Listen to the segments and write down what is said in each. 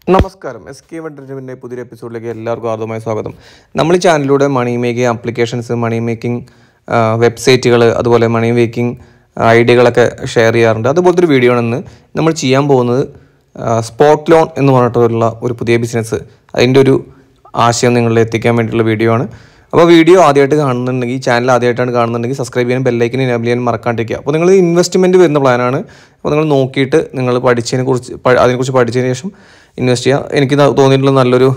നമസ്കാരം S K വെൻ്റർടൈൻമെൻറ്റിൻ്റെ പുതിയൊരു എപ്പിസോഡിലേക്ക് എല്ലാവർക്കും ആർദ്രമായ സ്വാഗതം നമ്മൾ ഈ ചാനലിലൂടെ money making applications money making വെബ്സൈറ്റുകൾ അതുപോലെ മണി മേക്കിംഗ് ഐഡിയകളൊക്കെ ഷെയർ ചെയ്യാറുണ്ട് അതുപോലത്തെ ഒരു വീഡിയോ ആണെന്ന് നമ്മൾ ചെയ്യാൻ പോകുന്നത് സ്പോട്ട് ലോൺ എന്ന് പറഞ്ഞിട്ടുള്ള ഒരു പുതിയ ബിസിനസ് അതിൻ്റെ ഒരു ആശയം നിങ്ങളിൽ എത്തിക്കാൻ വേണ്ടിയിട്ടുള്ള വീഡിയോ ആണ് അപ്പോൾ വീഡിയോ ആദ്യമായിട്ട് കാണുന്നുണ്ടെങ്കിൽ ചാനൽ ആദ്യമായിട്ടാണ് കാണുന്നുണ്ടെങ്കിൽ സബ്സ്ക്രൈബ് ചെയ്യാനും ബെല്ലൈക്കിന് എനേബിൾ ചെയ്യാൻ മറക്കാണ്ടിരിക്കുക അപ്പോൾ നിങ്ങൾ ഇൻവെസ്റ്റ്മെൻറ്റ് വരുന്ന പ്ലാനാണ് അപ്പോൾ നിങ്ങൾ നോക്കിയിട്ട് നിങ്ങൾ പഠിച്ചതിനെ കുറിച്ച് പ- അതിനെക്കുറിച്ച് പഠിച്ചതിന് ശേഷം ഇൻവെസ്റ്റ് ചെയ്യുക എനിക്ക് ന- തോന്നിയിട്ടുള്ള നല്ലൊരു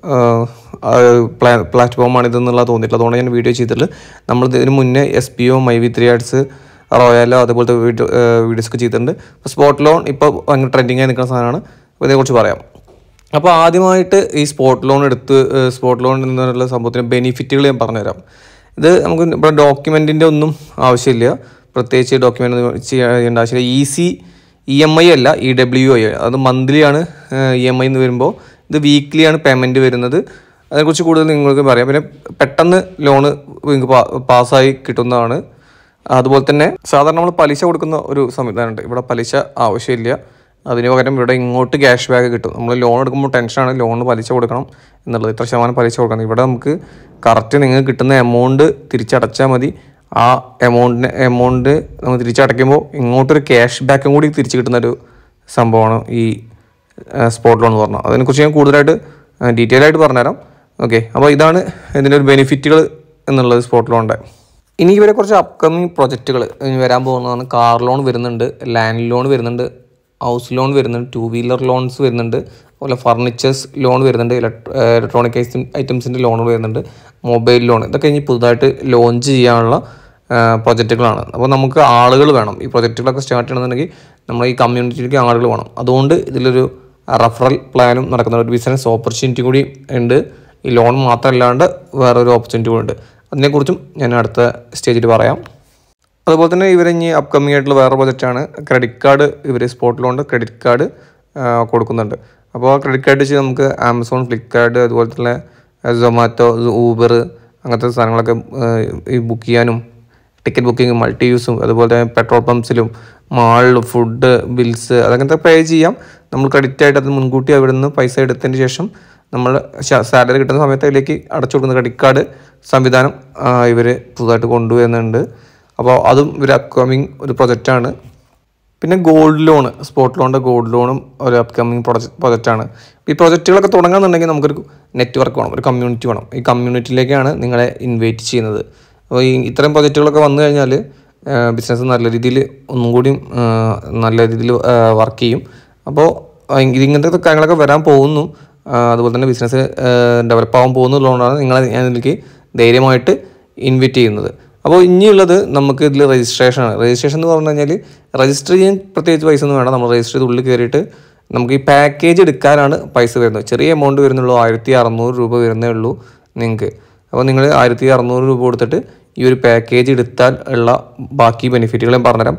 പ്ലാ പ്ലാറ്റ്ഫോമാണ് ഇതെന്നുള്ള തോന്നിയിട്ടുള്ളത് അതുകൊണ്ട് ഞാൻ വീഡിയോ ചെയ്തിട്ടുള്ളത് നമ്മൾ ഇതിന് മുന്നേ S P O my V three ads റോയാലോ അതുപോലത്തെ വീഡിയോ വീഡിയോസൊക്കെ ചെയ്തിട്ടുണ്ട് അപ്പോൾ സ്പോട്ട് ലോൺ ഇപ്പോൾ ഭയങ്കര ട്രെൻഡിങ് ആയി നിൽക്കുന്ന സാധനമാണ് അപ്പോൾ ഇതിനെക്കുറിച്ച് പറയാം അപ്പോൾ ആദ്യമായിട്ട് ഈ സ്പോട്ട് ലോൺ എടുത്ത് സ്പോട്ട് ലോൺ എന്നുള്ള സംഭവത്തിന് ബെനിഫിറ്റുകൾ ഞാൻ പറഞ്ഞുതരാം ഇത് നമുക്ക് ഇവിടെ ഡോക്യുമെൻറ്റിൻ്റെ ഒന്നും ആവശ്യമില്ല പ്രത്യേകിച്ച് ഡോക്യുമെൻ്റ് ഒന്നും ചെയ്യേണ്ട ആവശ്യമില്ല ഈസി ഇ എം ഐ അല്ല ഇ ഡബ്ല്യു ഐ അത് മന്ത്ലി ആണ് ഇ എം ഐ എന്ന് വരുമ്പോൾ ഇത് വീക്ക്ലി ആണ് പേയ്മെൻറ്റ് വരുന്നത് അതിനെക്കുറിച്ച് കൂടുതൽ നിങ്ങൾക്ക് പറയാം പിന്നെ പെട്ടെന്ന് ലോണ് നിങ്ങൾക്ക് പാ- പാസ്സായി കിട്ടുന്നതാണ് അതുപോലെ തന്നെ സാധാരണ നമ്മൾ പലിശ കൊടുക്കുന്ന ഒരു സംവിധാനമുണ്ട് ഇവിടെ പലിശ ആവശ്യമില്ല അതിന് പകരം ഇവിടെ ഇങ്ങോട്ട് ക്യാഷ് ബാക്ക് കിട്ടും നമ്മൾ ലോൺ എടുക്കുമ്പോൾ ടെൻഷനാണ് ലോണിന് പലിശ കൊടുക്കണം എന്നുള്ളത് ഇത്ര ശതമാനം പലിശ കൊടുക്കണം ഇവിടെ നമുക്ക് കറക്റ്റ് നിങ്ങൾക്ക് കിട്ടുന്ന എമൗണ്ട് തിരിച്ചടച്ചാൽ മതി ആ എമൗണ്ടിന് എമൗണ്ട് നമ്മൾ തിരിച്ചടയ്ക്കുമ്പോൾ ഇങ്ങോട്ടൊരു ക്യാഷ് ബാക്കും കൂടി തിരിച്ച് കിട്ടുന്ന ഒരു സംഭവമാണ് ഈ സ്പോട്ട് ലോൺ എന്ന് പറഞ്ഞാൽ അതിനെക്കുറിച്ച് ഞാൻ കൂടുതലായിട്ട് ഡീറ്റെയിൽ ആയിട്ട് പറഞ്ഞുതരാം ഓക്കെ അപ്പോൾ ഇതാണ് ഇതിൻ്റെ ഒരു ബെനിഫിറ്റുകൾ എന്നുള്ളത് സ്പോട്ട് ലോണിൻ്റെ ഇനി ഇവരെ കുറച്ച് അപ്കമിങ് പ്രൊജക്റ്റുകൾ വരാൻ പോകുന്നതാണ് കാർ ലോൺ വരുന്നുണ്ട് ലാൻഡ് ലോൺ വരുന്നുണ്ട് ഹൗസ് ലോൺ വരുന്നുണ്ട് ടു വീലർ ലോൺസ് വരുന്നുണ്ട് അതുപോലെ ഫർണിച്ചേഴ്സ് ലോൺ വരുന്നുണ്ട് ഇലക്ട്രോണിക് ഐറ്റംസിൻ്റെ ലോൺ വരുന്നുണ്ട് മൊബൈൽ ലോൺ ഇതൊക്കെ ഇനി പുതുതായിട്ട് ലോഞ്ച് ചെയ്യാനുള്ള പ്രൊജക്റ്റുകളാണ് അപ്പോൾ നമുക്ക് ആളുകൾ വേണം ഈ പ്രൊജക്റ്റുകളൊക്കെ സ്റ്റാർട്ട് ചെയ്യണമെന്നുണ്ടെങ്കിൽ നമ്മൾ ഈ കമ്മ്യൂണിറ്റിയിലേക്ക് ആളുകൾ വേണം അതുകൊണ്ട് ഇതിലൊരു റഫറൽ പ്ലാനും നടക്കുന്ന ഒരു ബിസിനസ് ഓപ്പർച്യൂണിറ്റി കൂടി ഉണ്ട് ഈ ലോൺ മാത്രമല്ലാണ്ട് വേറൊരു ഓപ്പർച്യൂണിറ്റി കൂടി ഉണ്ട് അതിനെക്കുറിച്ചും ഞാൻ അടുത്ത സ്റ്റേജിൽ പറയാം അതുപോലെ തന്നെ ഇവർ ഇനി അപ്കമിങ് ആയിട്ടുള്ള വേറെ പ്രൊജക്റ്റാണ് ക്രെഡിറ്റ് കാർഡ് ഇവർ സ്പോട്ട് ലോണിൻ്റെ ക്രെഡിറ്റ് കാർഡ് കൊടുക്കുന്നുണ്ട് അപ്പോൾ ക്രെഡിറ്റ് കാർഡ് വെച്ച് നമുക്ക് ആമസോൺ ഫ്ലിപ്കാർട്ട് അതുപോലെ തന്നെ സൊമാറ്റോ ഊബർ അങ്ങനത്തെ സാധനങ്ങളൊക്കെ ആ, ഈ ബുക്ക് ചെയ്യാനും ടിക്കറ്റ് ബുക്കിംഗ് മൾട്ടി യൂസും അതുപോലെ തന്നെ പെട്രോൾ പമ്പ്സിലും മാളിൽ ഫുഡ് ബിൽസ് അതങ്ങനത്തെ പേ ചെയ്യാം നമ്മൾ ക്രെഡിറ്റ് ആയിട്ട് അത് മുൻകൂട്ടി അവിടെ നിന്ന് പൈസ എടുത്തതിന് ശേഷം നമ്മൾ സാലറി കിട്ടുന്ന സമയത്ത് അതിലേക്ക് അടച്ചു കൊടുക്കുന്ന ക്രെഡിറ്റ് കാർഡ് സംവിധാനം ഇവർ പുതുതായിട്ട് കൊണ്ടുവരുന്നുണ്ട് അപ്പോൾ അതും ഇവർ അപ്കമിങ് ഒരു പ്രൊജക്റ്റാണ് പിന്നെ ഗോൾഡ് ലോൺ സ്പോട്ട് ലോണിൻ്റെ ഗോൾഡ് ലോണും ഒരു അപ്കമിങ് പ്രൊജക്ട് പ്രൊജക്റ്റാണ് ഈ പ്രൊജക്റ്റുകളൊക്കെ തുടങ്ങുകയെന്നുണ്ടെങ്കിൽ നമുക്കൊരു നെറ്റ്വർക്ക് വേണം ഒരു കമ്മ്യൂണിറ്റി വേണം ഈ കമ്മ്യൂണിറ്റിയിലേക്കാണ് നിങ്ങളെ ഇൻവൈറ്റ് ചെയ്യുന്നത് അപ്പോൾ ഈ ഇത്തരം പ്രൊജക്റ്റുകളൊക്കെ വന്നു കഴിഞ്ഞാൽ ബിസിനസ് നല്ല രീതിയിൽ ഒന്നും കൂടി ആ, നല്ല രീതിയിൽ വർക്ക് ചെയ്യും അപ്പോൾ ഇത് ഇങ്ങനത്തെ കാര്യങ്ങളൊക്കെ വരാൻ പോകുന്നു ആ, അതുപോലെ തന്നെ ബിസിനസ് ഡെവലപ്പ് ആവാൻ പോകുന്നതുകൊണ്ടാണ് നിങ്ങളെ ഞാൻ ഇതിലേക്ക് ധൈര്യമായിട്ട് ഇൻവൈറ്റ് ചെയ്യുന്നത് അപ്പോൾ ഇനിയുള്ളത് നമുക്ക് ഇതിൽ രജിസ്ട്രേഷൻ ആണ് രജിസ്ട്രേഷൻ എന്ന് പറഞ്ഞു കഴിഞ്ഞാൽ രജിസ്റ്റർ ചെയ്യാൻ പ്രത്യേകിച്ച് പൈസ ഒന്നും വേണ്ട നമ്മൾ രജിസ്റ്റർ ചെയ്ത് ഉള്ളിൽ കയറിയിട്ട് നമുക്ക് ഈ പാക്കേജ് എടുക്കാനാണ് പൈസ വരുന്നത് ചെറിയ എമൗണ്ട് വരുന്നുള്ളൂ ആയിരത്തി അറുന്നൂറ് രൂപ വരുന്നേ ഉള്ളൂ നിങ്ങൾക്ക് അപ്പോൾ നിങ്ങൾ ആയിരത്തി അറുന്നൂറ് രൂപ കൊടുത്തിട്ട് ഈ ഒരു പാക്കേജ് എടുത്താൽ ഉള്ള ബാക്കി ബെനിഫിറ്റുകൾ ഞാൻ പറഞ്ഞുതരാം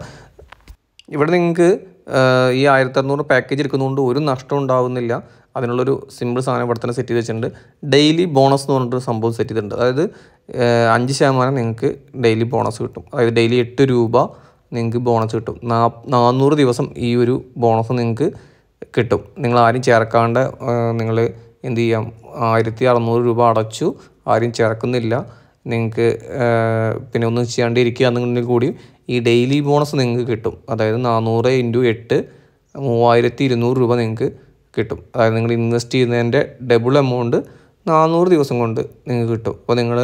ഇവിടെ നിങ്ങൾക്ക് ഈ ആയിരത്തി അറുന്നൂറ് പാക്കേജ് എടുക്കുന്നതുകൊണ്ട് ഒരു നഷ്ടം ഉണ്ടാവുന്നില്ല അതിനുള്ളൊരു സിമ്പിൾ സാധനം ഇവിടെ തന്നെ സെറ്റ് ചെയ്ത് വെച്ചിട്ടുണ്ട് ഡെയിലി ബോണസ് എന്ന് പറഞ്ഞിട്ടൊരു സംഭവം സെറ്റ് ചെയ്തിട്ടുണ്ട് അതായത് ഏഹ്, അഞ്ച് ശതമാനം നിങ്ങൾക്ക് ഡെയിലി ബോണസ് കിട്ടും അതായത് ഡെയിലി എട്ട് രൂപ നിങ്ങൾക്ക് ബോണസ് കിട്ടും നാ നാനൂറ് ദിവസം ഈ ഒരു ബോണസ് നിങ്ങൾക്ക് കിട്ടും നിങ്ങൾ ആരും ചേർക്കാണ്ട് നിങ്ങൾ എന്ത് ചെയ്യാം ആയിരത്തി അറുന്നൂറ് രൂപ അടച്ചു ആരും ചേർക്കുന്നില്ല നിങ്ങൾക്ക് പിന്നെ ഒന്നും ചെയ്യാണ്ട് ഇരിക്കുക എന്നുണ്ടെങ്കിൽ കൂടി ഈ ഡെയിലി ബോണസ് നിങ്ങൾക്ക് കിട്ടും അതായത് നാനൂറ് ഇൻറ്റു എട്ട് മൂവായിരത്തി ഇരുന്നൂറ് രൂപ നിങ്ങൾക്ക് കിട്ടും അതായത് നിങ്ങൾ ഇൻവെസ്റ്റ് ചെയ്യുന്നതിൻ്റെ ഡബിൾ എമൗണ്ട് നാനൂറ് ദിവസം കൊണ്ട് നിങ്ങൾക്ക് കിട്ടും അപ്പോൾ നിങ്ങൾ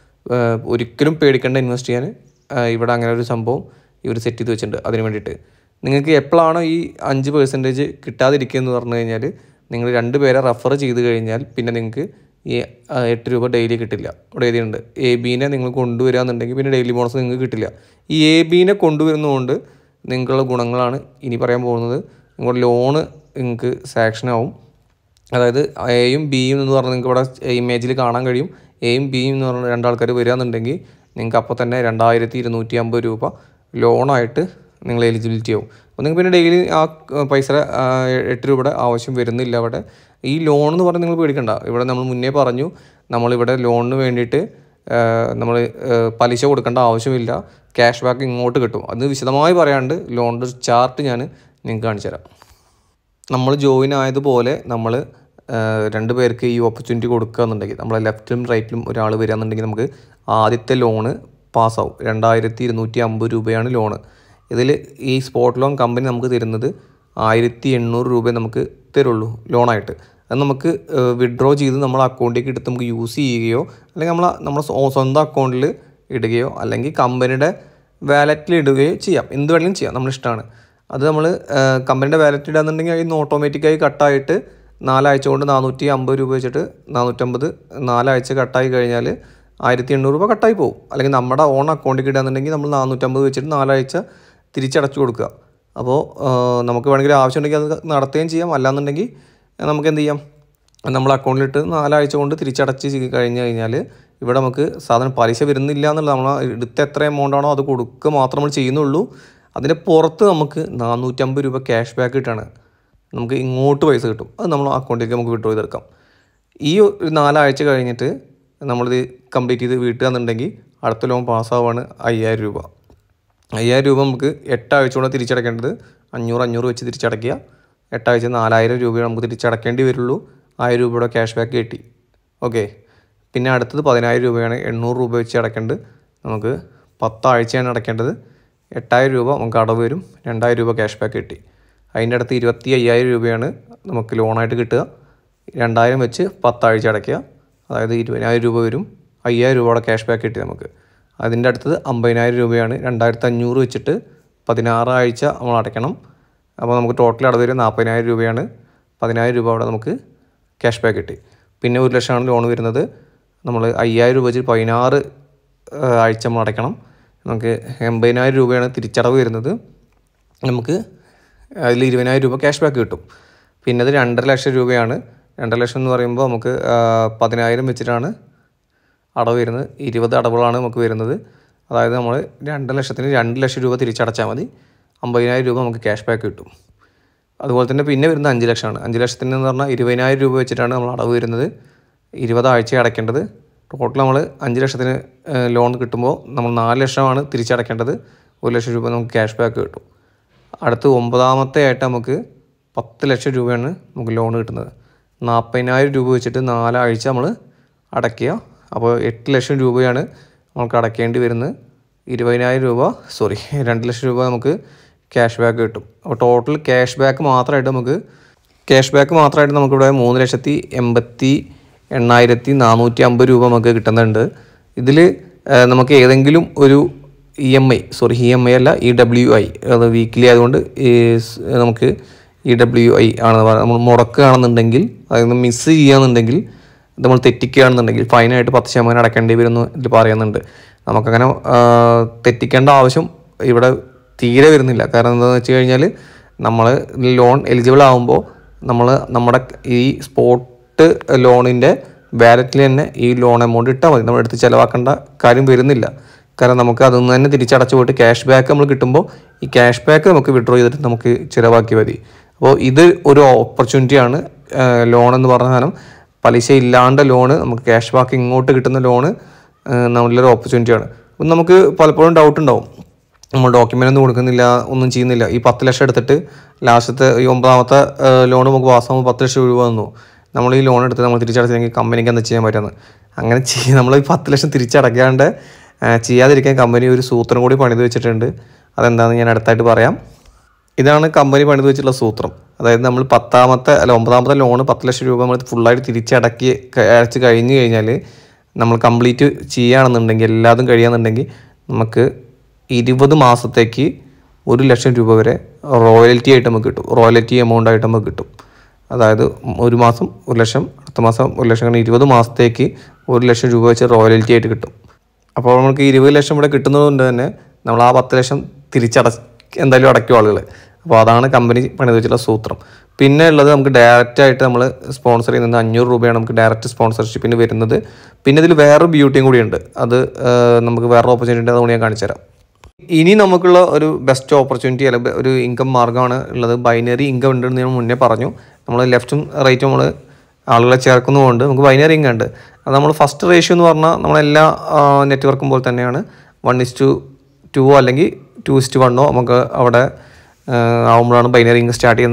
ഒരിക്കലും പേടിക്കേണ്ട ഇൻവെസ്റ്റ് ചെയ്യാൻ ആ, ഇവിടെ അങ്ങനെ ഒരു സംഭവം ഇവർ സെറ്റ് ചെയ്ത് വെച്ചിട്ടുണ്ട് അതിന് വേണ്ടിയിട്ട് നിങ്ങൾക്ക് എപ്പോഴാണോ ഈ അഞ്ച് പെർസെൻറ്റേജ് കിട്ടാതിരിക്കുക എന്ന് പറഞ്ഞു കഴിഞ്ഞാൽ നിങ്ങൾ രണ്ട് പേരെ റെഫർ ചെയ്ത് കഴിഞ്ഞാൽ പിന്നെ നിങ്ങൾക്ക് ഈ ആ, എട്ട് രൂപ ഡെയിലി കിട്ടില്ല ഇവിടെ എഴുതിയിട്ടുണ്ട് എ ബീനെ നിങ്ങൾ കൊണ്ടുവരികയെന്നുണ്ടെങ്കിൽ പിന്നെ ഡെയിലി ബോണസ് നിങ്ങൾക്ക് കിട്ടില്ല ഈ എ ബീനെ കൊണ്ടുവരുന്നതുകൊണ്ട് നിങ്ങൾക്കുള്ള ഗുണങ്ങളാണ് ഇനി പറയാൻ പോകുന്നത് നിങ്ങളുടെ ലോണ് നിങ്ങൾക്ക് സാക്ഷൻ ആവും അതായത് എയും ബിയും എന്ന് പറഞ്ഞാൽ നിങ്ങൾക്ക് ഇവിടെ ഇമേജിൽ കാണാൻ കഴിയും എയും ബിയും എന്ന് പറഞ്ഞ രണ്ടാൾക്കാർ വരികയെന്നുണ്ടെങ്കിൽ നിങ്ങൾക്ക് അപ്പോൾ തന്നെ രണ്ടായിരത്തി ഇരുന്നൂറ്റി അമ്പത് രൂപ ലോണായിട്ട് നിങ്ങൾ എലിജിബിലിറ്റി ആവും അപ്പോൾ നിങ്ങൾക്ക് പിന്നെ ഡെയിലി ആ ആ, പൈസ ആ, എട്ട് രൂപയുടെ ആവശ്യം വരുന്നില്ല അവിടെ ഈ ലോൺ എന്ന് പറഞ്ഞാൽ നിങ്ങൾ പേടിക്കണ്ട ഇവിടെ നമ്മൾ മുന്നേ പറഞ്ഞു നമ്മളിവിടെ ലോണിന് വേണ്ടിയിട്ട് നമ്മൾ പലിശ കൊടുക്കേണ്ട ആവശ്യമില്ല ക്യാഷ് ബാക്ക് ഇങ്ങോട്ട് കിട്ടും അത് വിശദമായി പറയാണ്ട് ലോണിൻ്റെ ഒരു ചാർട്ട് ഞാൻ നിങ്ങൾക്ക് കാണിച്ചു തരാം നമ്മൾ ജോയിൻ ആയതുപോലെ നമ്മൾ രണ്ട് പേർക്ക് ഈ ഓപ്പർച്യൂണിറ്റി കൊടുക്കുക എന്നുണ്ടെങ്കിൽ നമ്മളെ ലെഫ്റ്റിലും റൈറ്റിലും ഒരാൾ വരികയെന്നുണ്ടെങ്കിൽ നമുക്ക് ആദ്യത്തെ ലോണ് പാസ്സാവും രണ്ടായിരത്തി ഇരുന്നൂറ്റി അമ്പത് രൂപയാണ് ലോണ് ഇതിൽ ഈ സ്പോട്ട് ലോൺ കമ്പനി നമുക്ക് തരുന്നത് ആയിരത്തി എണ്ണൂറ് രൂപ നമുക്ക് തരുള്ളൂ ലോണായിട്ട് അത് നമുക്ക് വിഡ്രോ ചെയ്ത് നമ്മളെ അക്കൗണ്ടിലേക്ക് എടുത്ത് നമുക്ക് യൂസ് ചെയ്യുകയോ അല്ലെങ്കിൽ നമ്മൾ നമ്മുടെ സ്വ- സ്വന്തം അക്കൗണ്ടിൽ ഇടുകയോ അല്ലെങ്കിൽ കമ്പനിയുടെ വാലറ്റിൽ ഇടുകയോ ചെയ്യാം എന്ത് വേണമെങ്കിലും ചെയ്യാം നമ്മുടെ ഇഷ്ടമാണ് അത് നമ്മൾ കമ്പനിയുടെ വാലറ്റ് ഇടാന്നുണ്ടെങ്കിൽ അതിൽ നിന്ന് ഓട്ടോമാറ്റിക്കായി കട്ടായിട്ട് നാലാഴ്ച കൊണ്ട് നാനൂറ്റി അമ്പത് രൂപ വെച്ചിട്ട് നാനൂറ്റമ്പത് നാലാഴ്ച കട്ടായി കഴിഞ്ഞാൽ ആയിരത്തി എണ്ണൂറ് രൂപ കട്ടായി പോകും അല്ലെങ്കിൽ നമ്മുടെ ഓൺ അക്കൗണ്ടിൽ ഇടാന്നുണ്ടെങ്കിൽ നമ്മൾ നാനൂറ്റമ്പത് വെച്ചിട്ട് നാലാഴ്ച തിരിച്ചടച്ചു കൊടുക്കുക അപ്പോൾ നമുക്ക് വേണമെങ്കിൽ ആവശ്യമുണ്ടെങ്കിൽ അത് നടത്തുകയും ചെയ്യാം അല്ലാന്നുണ്ടെങ്കിൽ നമുക്ക് എന്ത് ചെയ്യാം നമ്മൾ അക്കൗണ്ടിലിട്ട് നാലാഴ്ച കൊണ്ട് തിരിച്ചടച്ച് ചെയ്ത് കഴിഞ്ഞ് കഴിഞ്ഞാൽ ഇവിടെ നമുക്ക് സാധനം പലിശ വരുന്നില്ല എന്നുള്ളത് നമ്മൾ എടുത്ത എത്ര എമൗണ്ട് ആണോ അത് കൊടുക്കുക മാത്രം നമ്മൾ ചെയ്യുന്നുള്ളൂ അതിന് പുറത്ത് നമുക്ക് നാനൂറ്റമ്പത് രൂപ ക്യാഷ് ബാക്ക് കിട്ടാണ് നമുക്ക് ഇങ്ങോട്ട് പൈസ കിട്ടും അത് നമ്മൾ അക്കൗണ്ടിലേക്ക് നമുക്ക് വിഡ്രോ ചെയ്തെടുക്കാം ഈ ഒരു നാലാഴ്ച കഴിഞ്ഞിട്ട് നമ്മളിത് കംപ്ലീറ്റ് ചെയ്ത് വീട്ടുകയെന്നുണ്ടെങ്കിൽ അടുത്ത ലോൺ പാസ്സാവാണ് അയ്യായിരം രൂപ അയ്യായിരം രൂപ നമുക്ക് എട്ടാഴ്ച കൊണ്ട് തിരിച്ചടക്കേണ്ടത് അഞ്ഞൂറ് അഞ്ഞൂറ് വെച്ച് തിരിച്ചടയ്ക്കുക എട്ടാഴ്ച നാലായിരം രൂപയാണ് നമുക്ക് തിരിച്ചടക്കേണ്ടി വരുള്ളൂ ആയിരം രൂപയുടെ ക്യാഷ് ബാക്ക് കിട്ടി ഓക്കെ പിന്നെ അടുത്തത് പതിനായിരം രൂപയാണ് എണ്ണൂറ് രൂപ വെച്ച് അടക്കേണ്ടത് നമുക്ക് പത്താഴ്ചയാണ് അടയ്ക്കേണ്ടത് എട്ടായിരം രൂപ നമുക്ക് അടവ് വരും രണ്ടായിരം രൂപ ക്യാഷ് ബാക്ക് കിട്ടി അതിൻ്റെ അടുത്ത് ഇരുപത്തി അയ്യായിരം രൂപയാണ് നമുക്ക് ലോണായിട്ട് കിട്ടുക രണ്ടായിരം വെച്ച് പത്താഴ്ച അടയ്ക്കുക അതായത് ഇരുപതിനായിരം രൂപ വരും അയ്യായിരം രൂപയുടെ ക്യാഷ് ബാക്ക് കിട്ടി നമുക്ക് അതിൻ്റെ അടുത്തത് അമ്പതിനായിരം രൂപയാണ് രണ്ടായിരത്തി അഞ്ഞൂറ് വെച്ചിട്ട് പതിനാറ് ആഴ്ച നമ്മൾ അടയ്ക്കണം അപ്പോൾ നമുക്ക് ടോട്ടൽ അടവ് വരും നാൽപ്പതിനായിരം രൂപയാണ് പതിനായിരം രൂപ അവിടെ നമുക്ക് ക്യാഷ് ബാക്ക് കിട്ടി പിന്നെ ഒരു ലക്ഷമാണ് ലോൺ വരുന്നത് നമ്മൾ അയ്യായിരം രൂപ വെച്ച് പതിനാറ് ആ, ആഴ്ച നമ്മൾ അടയ്ക്കണം നമുക്ക് എൺപതിനായിരം രൂപയാണ് തിരിച്ചടവ് വരുന്നത് നമുക്ക് അതിൽ ഇരുപതിനായിരം രൂപ ക്യാഷ് ബാക്ക് കിട്ടും പിന്നെ അത് രണ്ടര ലക്ഷം രൂപയാണ് രണ്ടര ലക്ഷം എന്ന് പറയുമ്പോൾ നമുക്ക് ആ, പതിനായിരം വെച്ചിട്ടാണ് അടവ് വരുന്നത് ഇരുപത് അടവുകളാണ് നമുക്ക് വരുന്നത് അതായത് നമ്മൾ രണ്ട് ലക്ഷത്തിന് രണ്ട് ലക്ഷം രൂപ തിരിച്ചടച്ചാൽ മതി അമ്പതിനായിരം രൂപ നമുക്ക് ക്യാഷ് ബാക്ക് കിട്ടും അതുപോലെ തന്നെ പിന്നെ വരുന്നത് അഞ്ച് ലക്ഷമാണ് അഞ്ച് ലക്ഷത്തിന് എന്ന് പറഞ്ഞാൽ ഇരുപതിനായിരം രൂപ വെച്ചിട്ടാണ് നമ്മൾ അടവ് വരുന്നത് ഇരുപത് ആഴ്ച അടയ്ക്കേണ്ടത് ടോട്ടൽ നമ്മൾ അഞ്ച് ലക്ഷത്തിന് ലോൺ കിട്ടുമ്പോൾ നമ്മൾ നാല് ലക്ഷമാണ് തിരിച്ചടയ്ക്കേണ്ടത് ഒരു ലക്ഷം രൂപ നമുക്ക് ക്യാഷ് ബാക്ക് കിട്ടും അടുത്ത് ഒമ്പതാമത്തെ ആയിട്ട് നമുക്ക് പത്ത് ലക്ഷം രൂപയാണ് നമുക്ക് ലോൺ കിട്ടുന്നത് നാൽപ്പതിനായിരം രൂപ വെച്ചിട്ട് നാലാഴ്ച നമ്മൾ അടയ്ക്കുക അപ്പോൾ എട്ട് ലക്ഷം രൂപയാണ് നമുക്ക് അടയ്ക്കേണ്ടി വരുന്നത് ഇരുപതിനായിരം രൂപ സോറി രണ്ട് ലക്ഷം രൂപ നമുക്ക് ക്യാഷ് ബാക്ക് കിട്ടും അപ്പോൾ ടോട്ടൽ ക്യാഷ് ബാക്ക് മാത്രമായിട്ട് നമുക്ക് ക്യാഷ് ബാക്ക് മാത്രമായിട്ട് നമുക്കിവിടെ മൂന്ന് ലക്ഷത്തി എൺപത്തി എണ്ണായിരത്തി നാനൂറ്റി അമ്പത് രൂപ നമുക്ക് കിട്ടുന്നുണ്ട് ഇതിൽ നമുക്ക് ഏതെങ്കിലും ഒരു E M I sorry E M I അല്ല ഇ ഡബ്ല്യു ഐ അത് വീക്കിലി ആയതുകൊണ്ട് ഈ സ് നമുക്ക് ഇ ഡബ്ല്യു ഐ ആണ് പറയുന്നത്. നമ്മൾ മുടക്കുകയാണെന്നുണ്ടെങ്കിൽ അതായത് മിസ് ചെയ്യുകയാണെന്നുണ്ടെങ്കിൽ നമ്മൾ തെറ്റിക്കുകയാണെന്നുണ്ടെങ്കിൽ ഫൈനായിട്ട് പത്ത് ശതമാനം അടയ്ക്കേണ്ടി വരുമെന്ന് ഇതിൽ പറയുന്നുണ്ട് നമുക്കങ്ങനെ ആ, തെറ്റിക്കേണ്ട ആവശ്യം ഇവിടെ തീരെ വരുന്നില്ല കാരണം എന്താണെന്ന് വെച്ച് കഴിഞ്ഞാൽ നമ്മൾ ലോൺ എലിജിബിൾ ആകുമ്പോൾ നമ്മൾ നമ്മുടെ ഈ സ്പോട്ട് ലോണിൻ്റെ വാലറ്റിൽ തന്നെ ഈ ലോൺ എമൗണ്ട് ഇട്ടാൽ മതി നമ്മൾ എടുത്ത് ചിലവാക്കേണ്ട കാര്യം വരുന്നില്ല കാരണം നമുക്ക് അതിൽ നിന്ന് തന്നെ തിരിച്ചടച്ചു പോയിട്ട് ക്യാഷ് ബാക്ക് നമ്മൾ കിട്ടുമ്പോൾ ഈ ക്യാഷ് ബാക്ക് നമുക്ക് വിഡ്രോ ചെയ്തിട്ട് നമുക്ക് ചിലവാക്കി മതി അപ്പോൾ ഇത് ഒരു ഓപ്പർച്യൂണിറ്റിയാണ് ലോൺ എന്ന് പറഞ്ഞ സാധനം പലിശ ഇല്ലാണ്ട് ലോണ് നമുക്ക് ക്യാഷ് ബാക്ക് ഇങ്ങോട്ട് കിട്ടുന്ന ലോണ് നല്ലൊരു ഓപ്പർച്യൂണിറ്റിയാണ് അപ്പം നമുക്ക് പലപ്പോഴും ഡൗട്ട് ഉണ്ടാവും നമ്മൾ ഡോക്യുമെൻ്റ് ഒന്നും കൊടുക്കുന്നില്ല ഒന്നും ചെയ്യുന്നില്ല ഈ പത്ത് ലക്ഷം എടുത്തിട്ട് ലാസ്റ്റത്തെ ഈ ഒമ്പതാമത്തെ ലോൺ നമുക്ക് പാസ്സാകുമ്പോൾ പത്ത് ലക്ഷം രൂപ തന്നു നമ്മൾ ഈ ലോൺ എടുത്ത് നമ്മൾ തിരിച്ചടച്ചില്ലെങ്കിൽ കമ്പനിക്ക് എന്താ ചെയ്യാൻ പറ്റുന്നത് അങ്ങനെ ചെയ്യും നമ്മൾ ഈ പത്ത് ലക്ഷം തിരിച്ചടയ്ക്കാണ്ട് ആ, ചെയ്യാതിരിക്കാൻ കമ്പനി ഒരു സൂത്രം കൂടി പണിത് വെച്ചിട്ടുണ്ട് അതെന്താണെന്ന് ഞാൻ അടുത്തായിട്ട് പറയാം ഇതാണ് കമ്പനി പണിത് വെച്ചിട്ടുള്ള സൂത്രം അതായത് നമ്മൾ പത്താമത്തെ അല്ല ഒമ്പതാമത്തെ ലോണ് പത്ത് ലക്ഷം രൂപ നമ്മൾ ഫുള്ളായിട്ട് തിരിച്ചടക്കി ക- അടച്ച് കഴിഞ്ഞ് കഴിഞ്ഞാൽ നമ്മൾ കംപ്ലീറ്റ് ചെയ്യുകയാണെന്നുണ്ടെങ്കിൽ എല്ലാതും കഴിയുകയാണെന്നുണ്ടെങ്കിൽ നമുക്ക് ഇരുപത് മാസത്തേക്ക് ഒരു ലക്ഷം രൂപ വരെ റോയൽറ്റി ആയിട്ട് നമുക്ക് കിട്ടും റോയൽറ്റി എമൗണ്ട് ആയിട്ട് നമുക്ക് കിട്ടും അതായത് ഒരു മാസം ഒരു ലക്ഷം അടുത്ത മാസം ഒരു ലക്ഷം അങ്ങനെ ഇരുപത് മാസത്തേക്ക് ഒരു ലക്ഷം രൂപ വെച്ച് റോയൽറ്റി ആയിട്ട് കിട്ടും അപ്പോൾ നമുക്ക് ഇരുപത് ലക്ഷം ഇവിടെ കിട്ടുന്നത് കൊണ്ട് തന്നെ നമ്മൾ ആ പത്ത് ലക്ഷം തിരിച്ചട എന്തായാലും അടയ്ക്കും ആളുകൾ അപ്പോൾ അതാണ് കമ്പനി പണിത് വെച്ചിട്ടുള്ള സൂത്രം പിന്നെ ഉള്ളത് നമുക്ക് ഡയറക്റ്റ് ആയിട്ട് നമ്മൾ സ്പോൺസർ ചെയ്യുന്നത് അഞ്ഞൂറ് രൂപയാണ് നമുക്ക് ഡയറക്റ്റ് സ്പോൺസർഷിപ്പിന് വരുന്നത് പിന്നെ ഇതിൽ വേറൊരു ബ്യൂട്ടിയും കൂടിയുണ്ട് അത് ആ, നമുക്ക് വേറെ ഓപ്പർച്യൂണിറ്റി അതുകൊണ്ട് ഞാൻ കാണിച്ചു തരാം ഇനി നമുക്കുള്ള ഒരു ബെസ്റ്റ് ഓപ്പർച്യൂണിറ്റി അല്ലെങ്കിൽ ഒരു ഇൻകം മാർഗ്ഗമാണ് ഉള്ളത് ബൈനറി ഇൻകം ഉണ്ടെന്ന് ഞാൻ മുന്നേ പറഞ്ഞു നമ്മൾ ലെഫ്റ്റും റൈറ്റും നമ്മൾ ആളുകളെ ചേർക്കുന്നതുകൊണ്ട് നമുക്ക് ബൈനറി ഇൻകം ഉണ്ട് അത് നമ്മൾ ഫസ്റ്റ് റേഷ്യോ എന്ന് പറഞ്ഞാൽ നമ്മളെല്ലാ നെറ്റ്വർക്കും പോലെ തന്നെയാണ് വൺ ഇസ് ടു ടു അല്ലെങ്കിൽ ടു ഇസ് ടു വണ്ണോ നമുക്ക് അവിടെ ആ, ആവുമ്പോഴാണ് ബൈനറി ഇൻകം സ്റ്റാർട്ട് ചെയ്യുന്നത്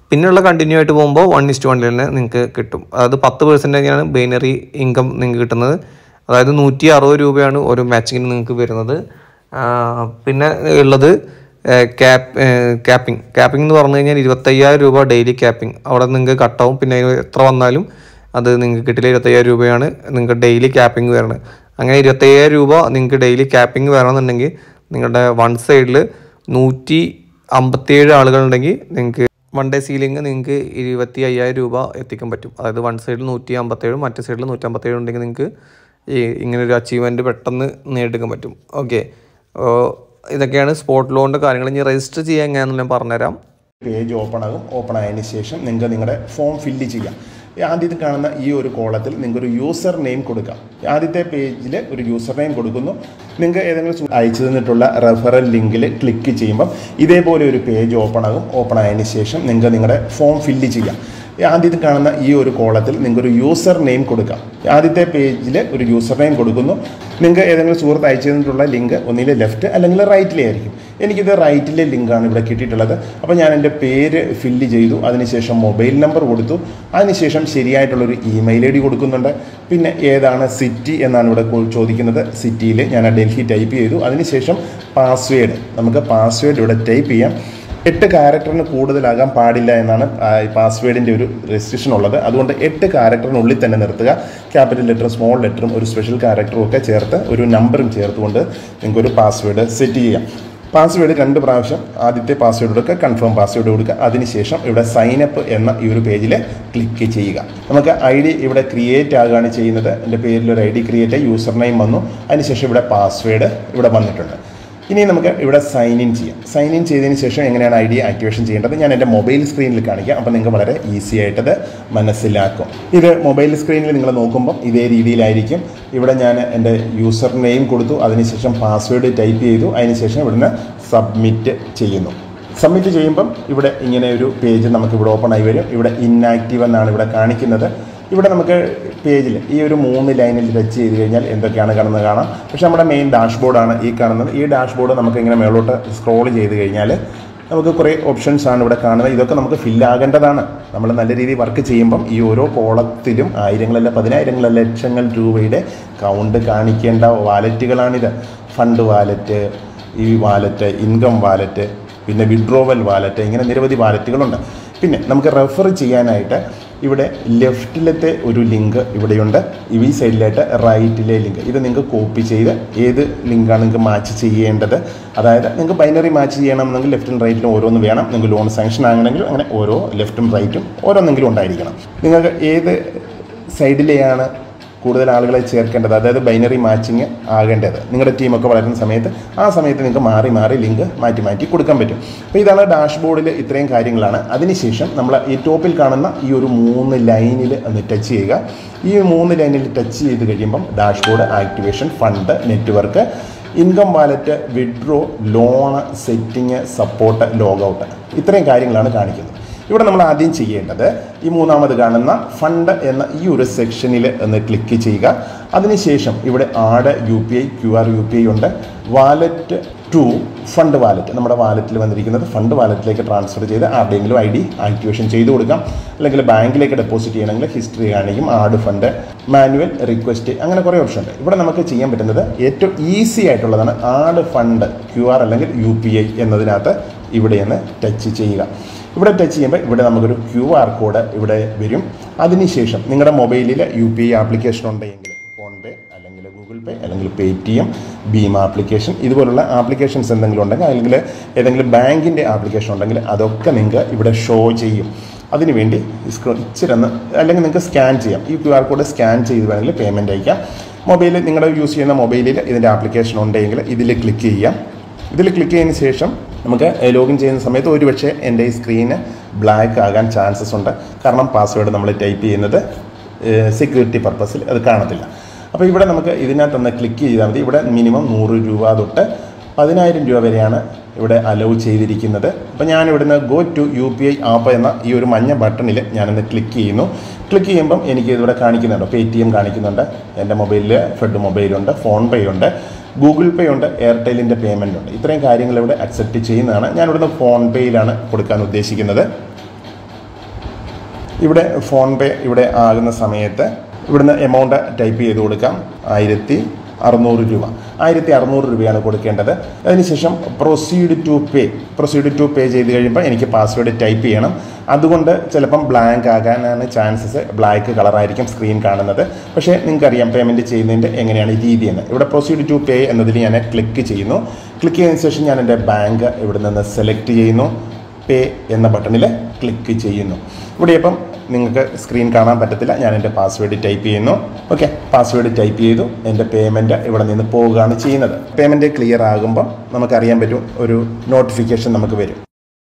പിന്നെയുള്ള കണ്ടിന്യൂ ആയിട്ട് പോകുമ്പോൾ വൺ ഇസ്റ്റ് വണ്ണിൽ തന്നെ നിങ്ങൾക്ക് കിട്ടും അതായത് പത്ത് പെർസെൻറ്റേജാണ് ബൈനറി ഇൻകം നിങ്ങൾക്ക് കിട്ടുന്നത് അതായത് നൂറ്റി അറുപത് രൂപയാണ് ഓരോ മാച്ചിങ്ങിന് നിങ്ങൾക്ക് വരുന്നത് ആ, പിന്നെ ഉള്ളത് ക്യാപ് ക്യാപ്പിംഗ് ക്യാപ്പിംഗ് എന്ന് പറഞ്ഞു കഴിഞ്ഞാൽ ഇരുപത്തയ്യായിരം രൂപ ഡെയിലി ക്യാപ്പിംഗ് അവിടെ നിങ്ങൾക്ക് കട്ടാവും പിന്നെ അതിന് എത്ര വന്നാലും അത് നിങ്ങൾക്ക് കിട്ടില്ല ഇരുപത്തയ്യായിരം രൂപയാണ് നിങ്ങൾക്ക് ഡെയിലി ക്യാപ്പിംഗ് വരുന്നത് അങ്ങനെ ഇരുപത്തയ്യായിരം രൂപ നിങ്ങൾക്ക് ഡെയിലി ക്യാപ്പിംഗ് വരണമെന്നുണ്ടെങ്കിൽ നിങ്ങളുടെ വൺ സൈഡിൽ നൂറ്റി അമ്പത്തിയേഴ് ആളുകളുണ്ടെങ്കിൽ നിങ്ങൾക്ക് വൺ ഡേ സീലിംഗ് നിങ്ങൾക്ക് ഇരുപത്തി അയ്യായിരം രൂപ എത്തിക്കാൻ പറ്റും അതായത് വൺ സൈഡിൽ നൂറ്റി അമ്പത്തേഴും മറ്റേ സൈഡിൽ നൂറ്റമ്പത്തേഴും ഉണ്ടെങ്കിൽ നിങ്ങൾക്ക് ഈ ഇങ്ങനെ ഒരു അച്ചീവ്മെൻറ്റ് പെട്ടെന്ന് നേടിയെടുക്കാൻ പറ്റും ഓക്കെ ഇതൊക്കെയാണ് സ്പോട്ട് ലോണിൻ്റെ കാര്യങ്ങൾ ഇനി രജിസ്റ്റർ ചെയ്യാൻ എങ്ങനെയാണെന്ന് ഞാൻ പറഞ്ഞുതരാം പേജ് ഓപ്പൺ ആകും ഓപ്പൺ ആയതിനു ശേഷം നിങ്ങൾക്ക് നിങ്ങളുടെ ഫോം ഫില്ല് ചെയ്യാം ഈ ആദ്യത്തെ കാണുന്ന ഈ ഒരു കോളത്തിൽ നിങ്ങൾക്ക് ഒരു യൂസർ നെയിം കൊടുക്കാം ആദ്യത്തെ പേജിൽ ഒരു യൂസർ നെയിം കൊടുക്കുന്നു നിങ്ങൾക്ക് ഏതെങ്കിലും സു- അയച്ചു തന്നിട്ടുള്ള റെഫറൽ ലിങ്കിൽ ക്ലിക്ക് ചെയ്യുമ്പം ഇതേപോലെ ഒരു പേജ് ഓപ്പൺ ആകും ഓപ്പൺ ആയതിനു ശേഷം നിങ്ങൾക്ക് നിങ്ങളുടെ ഫോം ഫില്ല് ചെയ്യാം ഈ ആദ്യത്തെ കാണുന്ന ഈ ഒരു കോളത്തിൽ നിങ്ങൾക്ക് ഒരു യൂസർ നെയിം കൊടുക്കാം ആദ്യത്തെ പേജിൽ ഒരു യൂസർ നെയിം കൊടുക്കുന്നു നിങ്ങൾക്ക് ഏതെങ്കിലും സുഹൃത്ത് അയച്ചു തന്നിട്ടുള്ള ലിങ്ക് ഒന്നിലെ ലെഫ്റ്റ് അല്ലെങ്കിൽ റൈറ്റിലെ ആയിരിക്കും എനിക്കിത് റൈറ്റിലെ ലിങ്കാണ് ഇവിടെ കിട്ടിയിട്ടുള്ളത് അപ്പോൾ ഞാൻ എൻ്റെ പേര് ഫില്ല് ചെയ്തു അതിനുശേഷം മൊബൈൽ നമ്പർ കൊടുത്തു അതിനുശേഷം ശരിയായിട്ടുള്ളൊരു ഇമെയിൽ ഐ ഡി കൊടുക്കുന്നുണ്ട് പിന്നെ ഏതാണ് സിറ്റി എന്നാണ് ഇവിടെ കൊ- ചോദിക്കുന്നത് സിറ്റിയിൽ ഞാൻ ഡൽഹി ടൈപ്പ് ചെയ്തു അതിനുശേഷം പാസ്വേഡ് നമുക്ക് പാസ്വേഡ് ഇവിടെ ടൈപ്പ് ചെയ്യാം എട്ട് ക്യാരക്ടറിന് കൂടുതലാകാൻ പാടില്ല എന്നാണ് പാസ്വേഡിൻ്റെ ഒരു റെസ്ട്രിക്ഷൻ ഉള്ളത് അതുകൊണ്ട് എട്ട് ക്യാരക്ടറിനുള്ളിൽ തന്നെ നിർത്തുക ക്യാപിറ്റൽ ലെറ്റർ സ്മോൾ ലെറ്ററും ഒരു സ്പെഷ്യൽ ക്യാരക്ടറും ഒക്കെ ചേർത്ത് ഒരു നമ്പറും ചേർത്തുകൊണ്ട് നിങ്ങൾക്ക് ഒരു പാസ്വേഡ് സെറ്റ് ചെയ്യാം പാസ്വേഡ് രണ്ട് പ്രാവശ്യം ആദ്യത്തെ പാസ്വേഡ് കൊടുക്കുക കൺഫേം പാസ്വേഡ് കൊടുക്കുക അതിനുശേഷം ഇവിടെ സൈൻ അപ്പ് എന്ന ഈ ഒരു പേജിൽ ക്ലിക്ക് ചെയ്യുക നമുക്ക് ഐ ഡി ഇവിടെ ക്രിയേറ്റ് ആകുകയാണ് ചെയ്യുന്നത് എൻ്റെ പേരിൽ ഒരു I D create user name വന്നു അതിനുശേഷം ഇവിടെ പാസ്വേഡ് ഇവിടെ വന്നിട്ടുണ്ട് ഇനി നമുക്ക് ഇവിടെ സൈൻ ഇൻ ചെയ്യാം സൈൻ ഇൻ ചെയ്തതിന് ശേഷം എങ്ങനെയാണ് ഐ ഡി ആക്ടിവേഷൻ ചെയ്യേണ്ടത് ഞാൻ എൻ്റെ മൊബൈൽ സ്ക്രീനിൽ കാണിക്കാം അപ്പോൾ നിങ്ങൾക്ക് വളരെ ഈസി ആയിട്ടത് മനസ്സിലാക്കും ഇത് മൊബൈൽ സ്ക്രീനിൽ നിങ്ങൾ നോക്കുമ്പോൾ ഇതേ രീതിയിലായിരിക്കും ഇവിടെ ഞാൻ എൻ്റെ യൂസർ നെയിം കൊടുത്തു അതിനുശേഷം പാസ്വേഡ് ടൈപ്പ് ചെയ്തു അതിനുശേഷം ഇവിടുന്ന് സബ്മിറ്റ് ചെയ്യുന്നു സബ്മിറ്റ് ചെയ്യുമ്പം ഇവിടെ ഇങ്ങനെ ഒരു പേജ് നമുക്ക് ഇവിടെ ഓപ്പൺ ആയി വരും ഇവിടെ ഇന്നാക്റ്റീവ് എന്നാണ് ഇവിടെ കാണിക്കുന്നത് ഇവിടെ നമുക്ക് പേജിൽ ഈ ഒരു മൂന്ന് ലൈനിൽ ടച്ച് ചെയ്ത് കഴിഞ്ഞാൽ എന്തൊക്കെയാണ് കാണുന്നത് കാണാം പക്ഷേ നമ്മുടെ മെയിൻ ഡാഷ്ബോർഡാണ് ഈ കാണുന്നത് ഈ ഡാഷ്ബോർഡ് നമുക്ക് ഇങ്ങനെ മേളോട്ട് സ്ക്രോൾ ചെയ്ത് കഴിഞ്ഞാൽ നമുക്ക് കുറേ ഓപ്ഷൻസ് ആണ് ഇവിടെ കാണുന്നത് ഇതൊക്കെ നമുക്ക് ഫില്ലാകേണ്ടതാണ് നമ്മൾ നല്ല രീതിയിൽ വർക്ക് ചെയ്യുമ്പം ഈ ഓരോ കോളത്തിലും ആയിരങ്ങളല്ല പതിനായിരങ്ങളല്ല ലക്ഷങ്ങൾ രൂപയുടെ കൗണ്ട് കാണിക്കേണ്ട വാലറ്റുകളാണിത് ഫണ്ട് വാലറ്റ് ഈ വാലറ്റ് ഇൻകം വാലറ്റ് പിന്നെ വിഡ്രോവൽ വാലറ്റ് ഇങ്ങനെ നിരവധി വാലറ്റുകളുണ്ട് പിന്നെ നമുക്ക് റെഫർ ചെയ്യാനായിട്ട് ഇവിടെ ലെഫ്റ്റിലത്തെ ഒരു ലിങ്ക് ഇവിടെയുണ്ട് ഈ സൈഡിലായിട്ട് റൈറ്റിലെ ലിങ്ക് ഇത് നിങ്ങൾക്ക് കോപ്പി ചെയ്ത് ഏത് ലിങ്കാണ് നിങ്ങൾക്ക് മാച്ച് ചെയ്യേണ്ടത് അതായത് നിങ്ങൾക്ക് ബൈനറി മാച്ച് ചെയ്യണമെന്നെങ്കിൽ ലെഫ്റ്റും റൈറ്റിലും ഓരോന്ന് വേണം നിങ്ങൾക്ക് ലോൺ സാങ്ഷൻ ആകണമെങ്കിൽ അങ്ങനെ ഓരോ ലെഫ്റ്റും റൈറ്റും ഓരോന്നെങ്കിലും ഉണ്ടായിരിക്കണം നിങ്ങൾക്ക് ഏത് സൈഡിലെയാണ് കൂടുതൽ ആളുകളെ ചേർക്കേണ്ടത് അതായത് ബൈനറി മാച്ചിങ് ആകേണ്ടത് നിങ്ങളുടെ ടീമൊക്കെ വളരുന്ന സമയത്ത് ആ സമയത്ത് നിങ്ങൾക്ക് മാറി മാറി ലിങ്ക് മാറ്റി മാറ്റി കൊടുക്കാൻ പറ്റും അപ്പോൾ ഇതാണ് ഡാഷ്ബോർഡിൽ ഇത്രയും കാര്യങ്ങളാണ് അതിനുശേഷം നമ്മൾ ഈ ടോപ്പിൽ കാണുന്ന ഈ ഒരു മൂന്ന് ലൈനിൽ ഒന്ന് ടച്ച് ചെയ്യുക ഈ മൂന്ന് ലൈനിൽ ടച്ച് ചെയ്ത് കഴിയുമ്പം dashboard activation fund network income wallet withdraw loan setting support logout ഇത്രയും കാര്യങ്ങളാണ് കാണിക്കുന്നത് ഇവിടെ നമ്മൾ ആദ്യം ചെയ്യേണ്ടത് ഈ മൂന്നാമത് കാണുന്ന ഫണ്ട് എന്ന ഈ ഒരു സെക്ഷനിൽ ഒന്ന് ക്ലിക്ക് ചെയ്യുക അതിനുശേഷം ഇവിടെ add U P I Q R U P I ഉണ്ട് വാലറ്റ് ടു ഫണ്ട് വാലറ്റ് നമ്മുടെ വാലറ്റിൽ വന്നിരിക്കുന്നത് ഫണ്ട് വാലറ്റിലേക്ക് ട്രാൻസ്ഫർ ചെയ്ത് ആരുടെയെങ്കിലും ഐ ഡി ആക്ടിവേഷൻ ചെയ്ത് കൊടുക്കാം അല്ലെങ്കിൽ ബാങ്കിലേക്ക് ഡെപ്പോസിറ്റ് ചെയ്യണമെങ്കിൽ ഹിസ്റ്ററി കാണിക്കും ആഡ് ഫണ്ട് മാനുവൽ റിക്വസ്റ്റ് അങ്ങനെ കുറേ ഓപ്ഷൻ ഉണ്ട് ഇവിടെ നമുക്ക് ചെയ്യാൻ പറ്റുന്നത് ഏറ്റവും ഈസി ആയിട്ടുള്ളതാണ് ആഡ് ഫണ്ട് ക്യു ആർ അല്ലെങ്കിൽ യു പി ഐ എന്നതിനകത്ത് ഇവിടെ നിന്ന് ടച്ച് ചെയ്യുക ഇവിടെ ടച്ച് ചെയ്യുമ്പോൾ ഇവിടെ നമുക്കൊരു ക്യു ആർ കോഡ് ഇവിടെ വരും അതിനുശേഷം നിങ്ങളുടെ മൊബൈലിൽ യു പി ഐ ആപ്ലിക്കേഷൻ ഉണ്ടെങ്കിൽ ഫോൺ പേ അല്ലെങ്കിൽ ഗൂഗിൾ പേ അല്ലെങ്കിൽ പേ ടി എം ഭീമ ആപ്ലിക്കേഷൻ ഇതുപോലുള്ള ആപ്ലിക്കേഷൻസ് എന്തെങ്കിലും ഉണ്ടെങ്കിൽ അല്ലെങ്കിൽ ഏതെങ്കിലും ബാങ്കിൻ്റെ ആപ്ലിക്കേഷൻ ഉണ്ടെങ്കിൽ അതൊക്കെ നിങ്ങൾക്ക് ഇവിടെ ഷോ ചെയ്യും അതിനുവേണ്ടി സ്ക്രീൻ ഇച്ചിരി ഒന്ന് അല്ലെങ്കിൽ നിങ്ങൾക്ക് സ്കാൻ ചെയ്യാം ഈ ക്യു ആർ കോഡ് സ്കാൻ ചെയ്ത് വേണമെങ്കിൽ പേയ്മെൻറ്റ് അയക്കാം മൊബൈലിൽ നിങ്ങളുടെ യൂസ് ചെയ്യുന്ന മൊബൈലിൽ ഇതിൻ്റെ ആപ്ലിക്കേഷൻ ഉണ്ടെങ്കിൽ ഇതിൽ ക്ലിക്ക് ചെയ്യാം ഇതിൽ ക്ലിക്ക് ചെയ്തതിന് ശേഷം നമുക്ക് ലോഗിൻ ചെയ്യുന്ന സമയത്ത് ഒരുപക്ഷെ എൻ്റെ ഈ സ്ക്രീന് ബ്ലാക്ക് ആകാൻ ചാൻസസ് ഉണ്ട് കാരണം പാസ്വേഡ് നമ്മൾ ടൈപ്പ് ചെയ്യുന്നത് സെക്യൂരിറ്റി പർപ്പസിൽ അത് കാണത്തില്ല അപ്പോൾ ഇവിടെ നമുക്ക് ഇതിനകത്തൊന്ന് ക്ലിക്ക് ചെയ്താൽ മതി ഇവിടെ മിനിമം നൂറ് രൂപ തൊട്ട് പതിനായിരം രൂപ വരെയാണ് ഇവിടെ അലൗ ചെയ്തിരിക്കുന്നത് അപ്പോൾ ഞാൻ ഇവിടുന്ന് go to U P I app എന്ന ഈ ഒരു മഞ്ഞ ബട്ടണിൽ ഞാനൊന്ന് ക്ലിക്ക് ചെയ്യുന്നു ക്ലിക്ക് ചെയ്യുമ്പം എനിക്ക് ഇവിടെ കാണിക്കുന്നുണ്ട് പേ ടി എം കാണിക്കുന്നുണ്ട് എൻ്റെ മൊബൈലിൽ ഫെഡ് മൊബൈലുണ്ട് ഫോൺ പേ ഉണ്ട് ഗൂഗിൾ പേ ഉണ്ട് എയർടെലിൻ്റെ പേയ്മെൻ്റ് ഉണ്ട് ഇത്രയും കാര്യങ്ങൾ ഇവിടെ അക്സെപ്റ്റ് ചെയ്യുന്നതാണ് ഞാൻ ഇവിടുന്ന് ഫോൺ പേയിലാണ് കൊടുക്കാൻ ഉദ്ദേശിക്കുന്നത് ഇവിടെ ഫോൺ പേ ഇവിടെ ആകുന്ന സമയത്ത് ഇവിടുന്ന് എമൗണ്ട് ടൈപ്പ് ചെയ്ത് കൊടുക്കാം ആയിരത്തി അറുന്നൂറ് രൂപ ആയിരത്തി അറുന്നൂറ് രൂപയാണ് കൊടുക്കേണ്ടത് അതിനുശേഷം proceed to pay proceed to pay ചെയ്ത് കഴിയുമ്പോൾ എനിക്ക് പാസ്വേഡ് ടൈപ്പ് ചെയ്യണം അതുകൊണ്ട് ചിലപ്പം ബ്ലാങ്ക് ആകാനാണ് ചാൻസസ് ബ്ലാക്ക് കളറായിരിക്കും സ്ക്രീൻ കാണുന്നത് പക്ഷേ നിങ്ങൾക്കറിയാം പേയ്മെൻറ്റ് ചെയ്യുന്നതിൻ്റെ എങ്ങനെയാണ് രീതി എന്ന് ഇവിടെ പ്രൊസീഡ് ടു പേ എന്നതിൽ ഞാൻ ക്ലിക്ക് ചെയ്യുന്നു ക്ലിക്ക് ചെയ്തതിന് ശേഷം ഞാൻ എൻ്റെ ബാങ്ക് ഇവിടെ നിന്ന് സെലക്ട് ചെയ്യുന്നു പേ എന്ന ബട്ടണിൽ ക്ലിക്ക് ചെയ്യുന്നു ഇവിടെ ഇപ്പം നിങ്ങൾക്ക് സ്ക്രീൻ കാണാൻ പറ്റത്തില്ല ഞാൻ എൻ്റെ പാസ്വേഡ് ടൈപ്പ് ചെയ്യുന്നു ഓക്കെ പാസ്വേഡ് ടൈപ്പ് ചെയ്തു എൻ്റെ പേയ്മെൻറ്റ് ഇവിടെ നിന്ന് പോവുകയാണ് ചെയ്യുന്നത് പേയ്മെൻറ്റ് ക്ലിയർ ആകുമ്പോൾ നമുക്കറിയാൻ പറ്റും ഒരു നോട്ടിഫിക്കേഷൻ നമുക്ക് വരും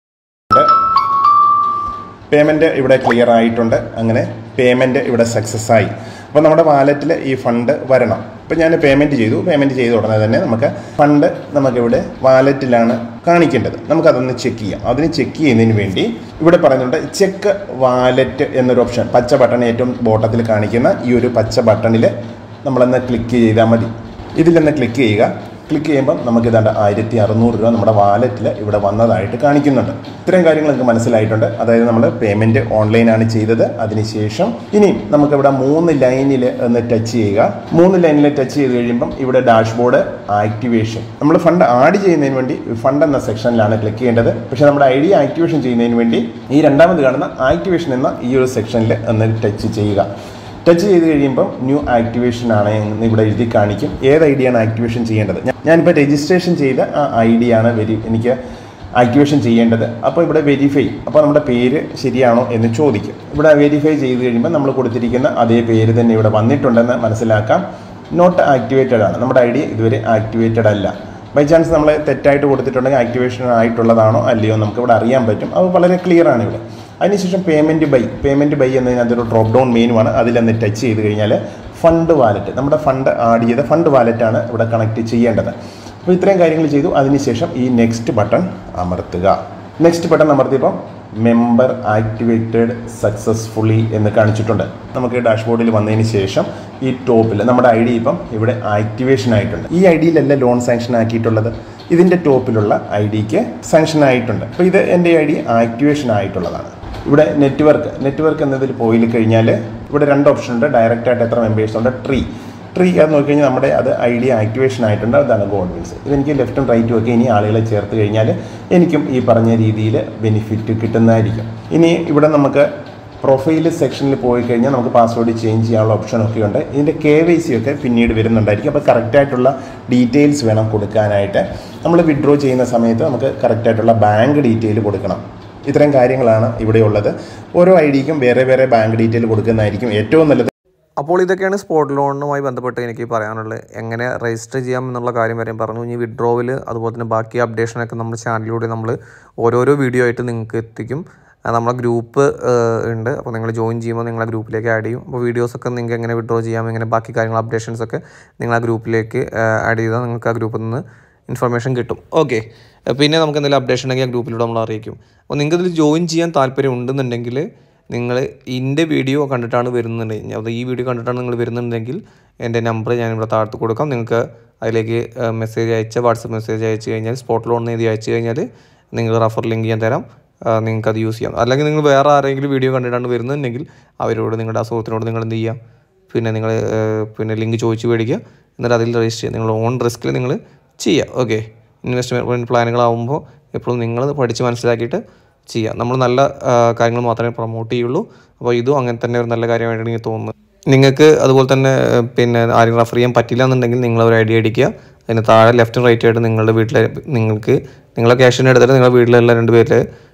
പേയ്മെൻറ്റ് ഇവിടെ ക്ലിയർ ആയിട്ടുണ്ട് അങ്ങനെ പേയ്മെൻറ്റ് ഇവിടെ സക്സസ് ആയി അപ്പോൾ നമ്മുടെ വാലറ്റിൽ ഈ ഫണ്ട് വരണം ഇപ്പോൾ ഞാൻ പേയ്മെൻറ്റ് ചെയ്തു പേയ്മെൻറ്റ് ചെയ്ത ഉടനെ തന്നെ നമുക്ക് ഫണ്ട് നമുക്കിവിടെ വാലറ്റിലാണ് കാണിക്കേണ്ടത് നമുക്കതൊന്ന് ചെക്ക് ചെയ്യാം അതിന് ചെക്ക് ചെയ്യുന്നതിന് വേണ്ടി ഇവിടെ പറയുന്നുണ്ട് ചെക്ക് വാലറ്റ് എന്നൊരു ഓപ്ഷൻ പച്ച ബട്ടൺ ഏറ്റവും ബോട്ടത്തിൽ കാണിക്കുന്ന ഈ ഒരു പച്ച ബട്ടണിൽ നമ്മളൊന്ന് ക്ലിക്ക് ചെയ്താൽ മതി ഇതിലൊന്ന് ക്ലിക്ക് ചെയ്യുക ക്ലിക്ക് ചെയ്യുമ്പം നമുക്ക് ഇതാണ്ട് ആയിരത്തി അറുന്നൂറ് രൂപ നമ്മുടെ വാലറ്റിൽ ഇവിടെ വന്നതായിട്ട് കാണിക്കുന്നുണ്ട് ഇത്രയും കാര്യങ്ങൾ നിങ്ങൾക്ക് മനസ്സിലായിട്ടുണ്ട് അതായത് നമ്മൾ പേയ്മെൻറ്റ് ഓൺലൈനാണ് ചെയ്തത് അതിനുശേഷം ഇനി നമുക്കിവിടെ മൂന്ന് ലൈനിൽ ഒന്ന് ടച്ച് ചെയ്യുക മൂന്ന് ലൈനിൽ ടച്ച് ചെയ്ത് കഴിയുമ്പം ഇവിടെ ഡാഷ്ബോർഡ് ആക്ടിവേഷൻ നമ്മൾ ഫണ്ട് ആഡ് ചെയ്യുന്നതിന് വേണ്ടി ഫണ്ട് എന്ന സെക്ഷനിലാണ് ക്ലിക്ക് ചെയ്യേണ്ടത് പക്ഷേ നമ്മുടെ ഐ ഡി ആക്ടിവേഷൻ ചെയ്യുന്നതിന് വേണ്ടി ഈ രണ്ടാമത് കാണുന്ന ആക്ടിവേഷൻ എന്ന ഈ ഒരു സെക്ഷനിൽ ഒന്ന് ടച്ച് ചെയ്യുക ടച്ച് ചെയ്ത് കഴിയുമ്പോൾ ന്യൂ ആക്ടിവേഷൻ ആണ് എന്ന് ഇവിടെ എഴുതി കാണിക്കും ഏത് ഐ ഡിയാണ് ആക്ടിവേഷൻ ചെയ്യേണ്ടത് ഞാൻ- ഞാനിപ്പോൾ രജിസ്ട്രേഷൻ ചെയ്ത ആ ഐ ഡിയാണ് വെരി എനിക്ക് ആക്ടിവേഷൻ ചെയ്യേണ്ടത് അപ്പോൾ ഇവിടെ വെരിഫൈ അപ്പോൾ നമ്മുടെ പേര് ശരിയാണോ എന്ന് ചോദിക്കും ഇവിടെ വെരിഫൈ ചെയ്ത് കഴിയുമ്പോൾ നമ്മൾ കൊടുത്തിരിക്കുന്ന അതേ പേര് തന്നെ ഇവിടെ വന്നിട്ടുണ്ടെന്ന് മനസ്സിലാക്കാം നോട്ട് ആക്ടിവേറ്റഡ് ആണ് നമ്മുടെ ഐ ഡി ഇതുവരെ ആക്ടിവേറ്റഡ് അല്ല ബൈ ചാൻസ് നമ്മൾ തെറ്റായിട്ട് കൊടുത്തിട്ടുണ്ടെങ്കിൽ ആക്ടിവേഷൻ ആയിട്ടുള്ളതാണോ അല്ലയോ നമുക്ക് ഇവിടെ അറിയാൻ പറ്റും അത് വളരെ ക്ലിയർ ആണ് ഇവിടെ അതിനുശേഷം പേയ്മെൻറ്റ് ബൈ പേയ്മെൻറ്റ് ബൈ എന്നതിനകത്തൊരു ഡ്രോപ്പ് ഡൗൺ മെനുവാണ് അതിലൊന്ന് ടച്ച് ചെയ്ത് കഴിഞ്ഞാൽ ഫണ്ട് വാലറ്റ് നമ്മുടെ ഫണ്ട് ആഡ് ചെയ്ത ഫണ്ട് വാലറ്റാണ് ഇവിടെ കണക്ട് ചെയ്യേണ്ടത് അപ്പോൾ ഇത്രയും കാര്യങ്ങൾ ചെയ്തു അതിനുശേഷം ഈ നെക്സ്റ്റ് ബട്ടൺ അമർത്തുക നെക്സ്റ്റ് ബട്ടൺ അമർത്തിയപ്പോൾ മെമ്പർ ആക്ടിവേറ്റഡ് സക്സസ്ഫുള്ളി എന്ന് കാണിച്ചിട്ടുണ്ട് നമുക്ക് ഡാഷ്ബോർഡിൽ വന്നതിന് ശേഷം ഈ ടോപ്പിൽ നമ്മുടെ ഐ ഡി ഇപ്പം ഇവിടെ ആക്ടിവേഷൻ ആയിട്ടുണ്ട് ഈ ഐ ഡിയിലല്ല ലോൺ സാങ്ഷൻ ആക്കിയിട്ടുള്ളത് ഇതിൻ്റെ ടോപ്പിലുള്ള ഐ ഡിക്ക് സാങ്ഷൻ ആയിട്ടുണ്ട് അപ്പോൾ ഇത് എൻ്റെ ഐ ഡി ആക്ടിവേഷൻ ആയിട്ടുള്ളതാണ് ഇവിടെ നെറ്റ്വർക്ക് നെറ്റ്വർക്ക് എന്നതിൽ പോയി കഴിഞ്ഞാൽ ഇവിടെ രണ്ട് ഓപ്ഷൻ ഉണ്ട് ഡയറക്റ്റ് ആയിട്ട് എത്ര മെമ്പേഴ്സ് ഉണ്ട് ട്രീ ട്രീ അത് നോക്കിക്കഴിഞ്ഞാൽ നമ്മുടെ അത് ഐ ഡി ആക്ടിവേഷൻ ആയിട്ടുണ്ട് അതാണ് ഗോൾഡ് മീൻസ് ഇതെനിക്ക് ലെഫ്റ്റും റൈറ്റും ഒക്കെ ഇനി ആളുകളെ ചേർത്ത് കഴിഞ്ഞാൽ എനിക്കും ഈ പറഞ്ഞ രീതിയിൽ ബെനിഫിറ്റ് കിട്ടുന്നതായിരിക്കും ഇനി ഇവിടെ നമുക്ക് പ്രൊഫൈൽ സെക്ഷനിൽ പോയി കഴിഞ്ഞാൽ നമുക്ക് പാസ്വേഡ് ചേഞ്ച് ചെയ്യാനുള്ള ഓപ്ഷനൊക്കെ ഉണ്ട് ഇതിൻ്റെ കെ വൈ സി ഒക്കെ പിന്നീട് വരുന്നുണ്ടായിരിക്കും അപ്പോൾ കറക്റ്റായിട്ടുള്ള ഡീറ്റെയിൽസ് വേണം കൊടുക്കാനായിട്ട് നമ്മൾ വിഡ്രോ ചെയ്യുന്ന സമയത്ത് നമുക്ക് കറക്റ്റായിട്ടുള്ള ബാങ്ക് ഡീറ്റെയിൽ കൊടുക്കണം ഇത്തരം കാര്യങ്ങളാണ് ഇവിടെ ഉള്ളത് ഓരോ ഐ ഡിക്കും വേറെ വേറെ ബാങ്ക് ഡീറ്റെയിൽ കൊടുക്കുന്നതായിരിക്കും ഏറ്റവും നല്ലത് അപ്പോൾ ഇതൊക്കെയാണ് സ്പോട്ട് ലോണുമായി ബന്ധപ്പെട്ട് എനിക്ക് പറയാനുള്ളത് എങ്ങനെ രജിസ്റ്റർ ചെയ്യാം എന്നുള്ള കാര്യം വരെയും പറഞ്ഞു ഇനി വിഡ്രോവൽ അതുപോലെ തന്നെ ബാക്കി അപ്ഡേഷനൊക്കെ നമ്മുടെ ചാനലിലൂടെ നമ്മൾ ഓരോരോ വീഡിയോ ആയിട്ട് നിങ്ങൾക്ക് എത്തിക്കും ആ, നമ്മളെ ഗ്രൂപ്പ് ഉണ്ട് അപ്പോൾ നിങ്ങൾ ജോയിൻ ചെയ്യുമ്പോൾ നിങ്ങളെ ഗ്രൂപ്പിലേക്ക് ആഡ് ചെയ്യും അപ്പോൾ വീഡിയോസൊക്കെ നിങ്ങൾക്ക് എങ്ങനെ വിഡ്രോ ചെയ്യാം എങ്ങനെ ബാക്കി കാര്യങ്ങൾ അപ്ഡേഷൻസ് ഒക്കെ നിങ്ങൾ ആ ഗ്രൂപ്പിലേക്ക് ആഡ് ചെയ്താൽ നിങ്ങൾക്ക് ആ ഗ്രൂപ്പിൽ നിന്ന് ഇൻഫർമേഷൻ കിട്ടും ഓക്കെ പിന്നെ നമുക്ക് എന്തെങ്കിലും അപ്ഡേഷൻ ഉണ്ടെങ്കിൽ ആ ഗ്രൂപ്പിലൂടെ നമ്മൾ അറിയിക്കും അപ്പോൾ നിങ്ങൾക്ക് ഇതിൽ ജോയിൻ ചെയ്യാൻ താല്പര്യം ഉണ്ടെന്നുണ്ടെങ്കിൽ നിങ്ങൾ എൻ്റെ വീഡിയോ കണ്ടിട്ടാണ് വരുന്നുണ്ടെങ്കിൽ അത് ഈ വീഡിയോ കണ്ടിട്ടാണ് നിങ്ങൾ വരുന്നുണ്ടെങ്കിൽ എൻ്റെ നമ്പർ ഞാനിവിടെ താഴ്ത്ത് കൊടുക്കാം നിങ്ങൾക്ക് അതിലേക്ക് മെസ്സേജ് അയച്ച വാട്സപ്പ് മെസ്സേജ് അയച്ചു കഴിഞ്ഞാൽ സ്പോട്ട് ലോൺ എഴുതി അയച്ചു കഴിഞ്ഞാൽ നിങ്ങൾ റഫർ ലിങ്ക് ഞാൻ തരാം നിങ്ങൾക്ക് അത് യൂസ് ചെയ്യാം അല്ലെങ്കിൽ നിങ്ങൾ വേറെ ആരെങ്കിലും വീഡിയോ കണ്ടിട്ടാണ് വരുന്നുണ്ടെങ്കിൽ അവരോട് നിങ്ങളുടെ ആ സുഹൃത്തിനോട് നിങ്ങൾ എന്ത് ചെയ്യുക പിന്നെ നിങ്ങൾ പിന്നെ ലിങ്ക് ചോദിച്ച് മേടിക്കുക എന്നിട്ട് അതിൽ രജിസ്റ്റർ ചെയ്യുക നിങ്ങൾ ഓൺ റിസ്കിൽ നിങ്ങൾ ചെയ്യുക ഓക്കെ ഇൻവെസ്റ്റ്മെൻറ്റ് പ്ലാനുകളാവുമ്പോൾ എപ്പോഴും നിങ്ങൾ പഠിച്ച് മനസ്സിലാക്കിയിട്ട് ചെയ്യുക നമ്മൾ നല്ല ആ, കാര്യങ്ങൾ മാത്രമേ പ്രൊമോട്ട് ചെയ്യുള്ളൂ അപ്പോൾ ഇതും അങ്ങനെ തന്നെ ഒരു നല്ല കാര്യമായിട്ടാണ് എനിക്ക് തോന്നുന്നത് നിങ്ങൾക്ക് അതുപോലെ തന്നെ ഏഹ്, പിന്നെ ആരും റെഫർ ചെയ്യാൻ പറ്റില്ല എന്നുണ്ടെങ്കിൽ നിങ്ങൾ ഒരു ഐഡിയ അടിക്കുക അതിന് താഴെ ലെഫ്റ്റും റൈറ്റും ആയിട്ട് നിങ്ങളുടെ വീട്ടിലെ നിങ്ങൾക്ക് നിങ്ങളെ ക്യാഷിന് എടുത്തിട്ട് നിങ്ങളുടെ വീട്ടിലുള്ള രണ്ട് പേരിൽ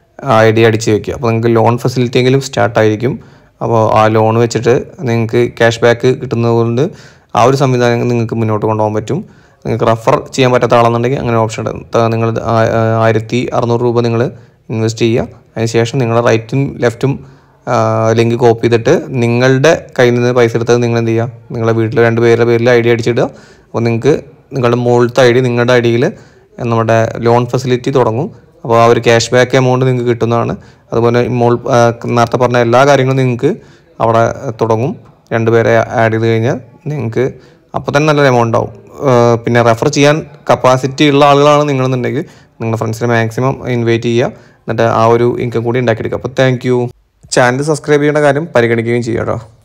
ഐ ഡി അടിച്ച് വെക്കുക അപ്പോൾ നിങ്ങൾക്ക് ലോൺ ഫെസിലിറ്റി എങ്കിലും സ്റ്റാർട്ടായിരിക്കും അപ്പോൾ ആ ലോൺ വെച്ചിട്ട് നിങ്ങൾക്ക് ക്യാഷ് ബാക്ക് കിട്ടുന്നതുകൊണ്ട് ആ ഒരു സംവിധാനം നിങ്ങൾക്ക് മുന്നോട്ട് കൊണ്ടുപോകാൻ പറ്റും നിങ്ങൾക്ക് റെഫർ ചെയ്യാൻ പറ്റാത്ത ആളെന്നുണ്ടെങ്കിൽ അങ്ങനെ ഓപ്ഷൻ ഉണ്ട് ത- നിങ്ങൾ ആ- ആ- ആയിരത്തി അറുന്നൂറ് രൂപ നിങ്ങൾ ഇൻവെസ്റ്റ് ചെയ്യുക അതിനുശേഷം നിങ്ങളുടെ റൈറ്റും ലെഫ്റ്റും ലിങ്ക് കോപ്പി ചെയ്തിട്ട് നിങ്ങളുടെ കയ്യിൽ നിന്ന് പൈസ എടുത്തത് നിങ്ങൾ എന്ത് ചെയ്യുക നിങ്ങളുടെ വീട്ടിൽ രണ്ട് പേരുടെ പേരിൽ ഐ ഡി അടിച്ചിടുക അപ്പോൾ നിങ്ങൾക്ക് നിങ്ങളുടെ മുകളിലത്തെ ഐ ഡി നിങ്ങളുടെ ഐ ഡിയിൽ നമ്മുടെ ലോൺ ഫെസിലിറ്റി തുടങ്ങും അപ്പോൾ ആ ഒരു ക്യാഷ് ബാക്ക് എമൗണ്ട് നിങ്ങൾക്ക് കിട്ടുന്നതാണ് അതുപോലെ മോൾ ആ, നേരത്തെ പറഞ്ഞ എല്ലാ കാര്യങ്ങളും നിങ്ങൾക്ക് അവിടെ തുടങ്ങും രണ്ടുപേരെ ആഡ് ചെയ്ത് കഴിഞ്ഞാൽ നിങ്ങൾക്ക് അപ്പോൾ തന്നെ നല്ലൊരു എമൗണ്ട് ആവും ആ, പിന്നെ റെഫർ ചെയ്യാൻ കപ്പാസിറ്റി ഉള്ള ആളുകളാണ് നിങ്ങളെന്നുണ്ടെങ്കിൽ നിങ്ങളുടെ ഫ്രണ്ട്സിനെ മാക്സിമം ഇൻവൈറ്റ് ചെയ്യുക എന്നിട്ട് ആ ഒരു ഇൻകം കൂടി ഉണ്ടാക്കിയെടുക്കുക അപ്പോൾ താങ്ക് യു ചാനൽ സബ്സ്ക്രൈബ് ചെയ്യേണ്ട കാര്യം പരിഗണിക്കുകയും ചെയ്യാം കേട്ടോ